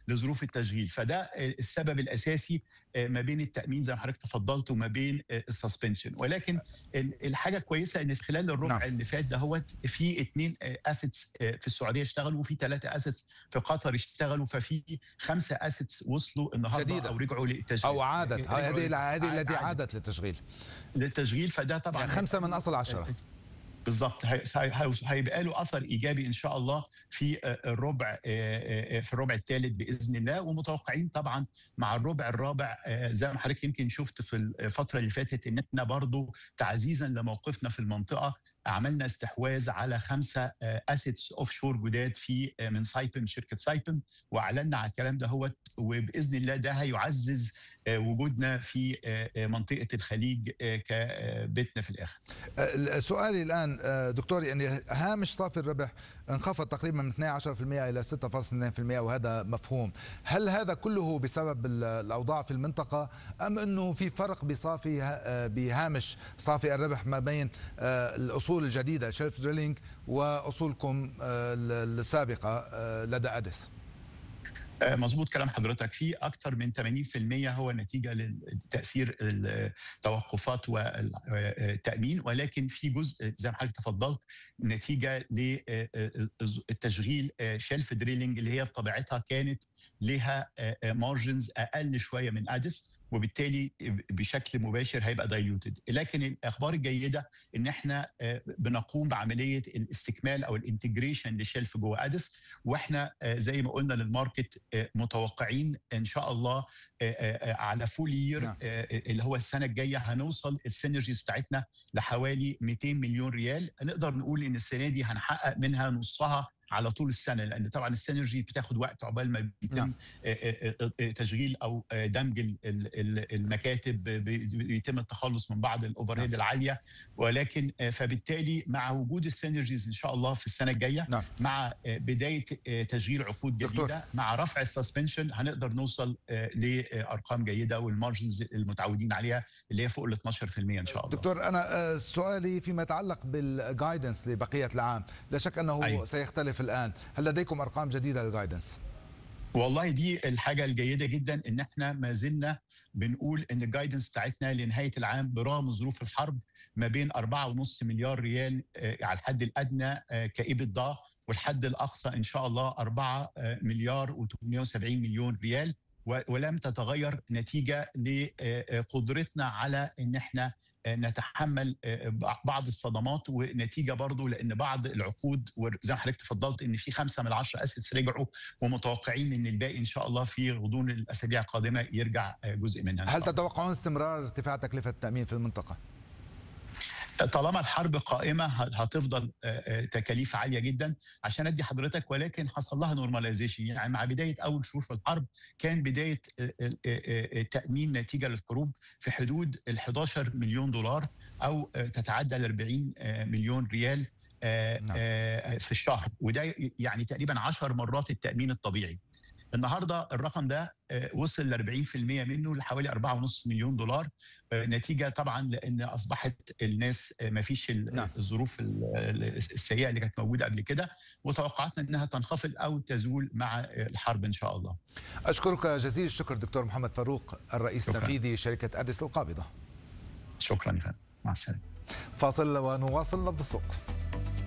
لظروف التشغيل فده السبب الاساسي ما بين التامين زي ما حضرتك تفضلت وما بين السسبنشن ولكن الحاجه الكويسه ان خلال الربع نعم. اللي فات دهوت في اثنين اسيتس في السعوديه اشتغلوا وفي ثلاثه اسيتس في قطر اشتغلوا ففي خمسه اسيتس وصلوا النهارده جديدة. او رجعوا للتشغيل او عادت هذه هذه التي عادت للتشغيل للتشغيل فده طبعا يعني خمسه من اصل عشره بالظبط هيبقى له اثر ايجابي ان شاء الله في الربع في الربع الثالث باذن الله ومتوقعين طبعا مع الربع الرابع زي ما حضرتك يمكن شفت في الفتره اللي فاتت ان احنا برضو تعزيزا لموقفنا في المنطقه عملنا استحواذ على خمسه اسيتس اوف شور جداد في من سايبم شركه سايبم واعلنا على الكلام ده هو وباذن الله ده هيعزز وجودنا في منطقه الخليج كبيتنا في الاخر. سؤالي الان دكتور يعني هامش صافي الربح انخفض تقريبا من 12% الى 6.2% وهذا مفهوم، هل هذا كله بسبب الاوضاع في المنطقه ام انه في فرق بصافي بهامش صافي الربح ما بين الاصول الجديده شيلف دريلينج واصولكم السابقه لدى ادس؟ مظبوط كلام حضرتك في اكثر من 80% هو نتيجه لتاثير التوقفات والتامين ولكن في جزء زي ما حضرتك تفضلت نتيجه للتشغيل شيلف دريلينج اللي هي بطبيعتها كانت لها مارجنز اقل شويه من ادس وبالتالي بشكل مباشر هيبقى دايلوتد لكن الاخبار الجيده ان احنا بنقوم بعمليه الاستكمال او الانتجريشن لشيلف جوه ادس واحنا زي ما قلنا للماركت متوقعين ان شاء الله على فول يير نعم. اللي هو السنه الجايه هنوصل السينرجيز بتاعتنا لحوالي 200 مليون ريال نقدر نقول ان السنه دي هنحقق منها نصها على طول السنه لان طبعا السينرجي بتاخد وقت عقبال ما بيتم تشغيل او دمج المكاتب بيتم التخلص من بعض الاوفر هيد العاليه ولكن فبالتالي مع وجود السينرجيز ان شاء الله في السنه الجايه نعم. مع بدايه تشغيل عقود جديده دكتور. مع رفع السسبنشن هنقدر نوصل لارقام جيده والمارجنز المتعودين عليها اللي هي فوق ال 12% ان شاء الله دكتور انا سؤالي فيما يتعلق بالجايدنس لبقيه العام لا شك انه أيوه. سيختلف الان هل لديكم ارقام جديده للجايدنس والله دي الحاجه الجيده جدا ان احنا ما زلنا بنقول ان الجايدنس بتاعتنا لنهايه العام برغم ظروف الحرب ما بين 4.5 مليار ريال على الحد الادنى كايبدا والحد الاقصى ان شاء الله 4 مليار و870 مليون ريال ولم تتغير نتيجه لقدرتنا على ان احنا نتحمل بعض الصدمات ونتيجه برضو لان بعض العقود وزي ما حضرتك تفضلت ان في خمسه من عشرة اسيتس رجعوا ومتوقعين ان الباقي ان شاء الله في غضون الاسابيع القادمه يرجع جزء منها هل تتوقعون استمرار ارتفاع تكلفه التامين في المنطقه؟ طالما الحرب قائمه هتفضل تكاليف عاليه جدا عشان ادي حضرتك ولكن حصل لها نورماليزيشن يعني مع بدايه اول شهور في الحرب كان بدايه تامين نتيجه للحروب في حدود ال 11 مليون دولار او تتعدى ال 40 مليون ريال نعم. في الشهر وده يعني تقريبا 10 مرات التامين الطبيعي النهارده الرقم ده وصل ل 40% منه لحوالي 4.5 مليون دولار نتيجه طبعا لان اصبحت الناس ما فيش الظروف السيئه اللي كانت موجوده قبل كده وتوقعاتنا انها تنخفض او تزول مع الحرب ان شاء الله. اشكرك جزيل الشكر دكتور محمد فاروق الرئيس التنفيذي شركه اديس القابضه. شكرا يا فندم مع السلامه. فاصل ونواصل نبض السوق.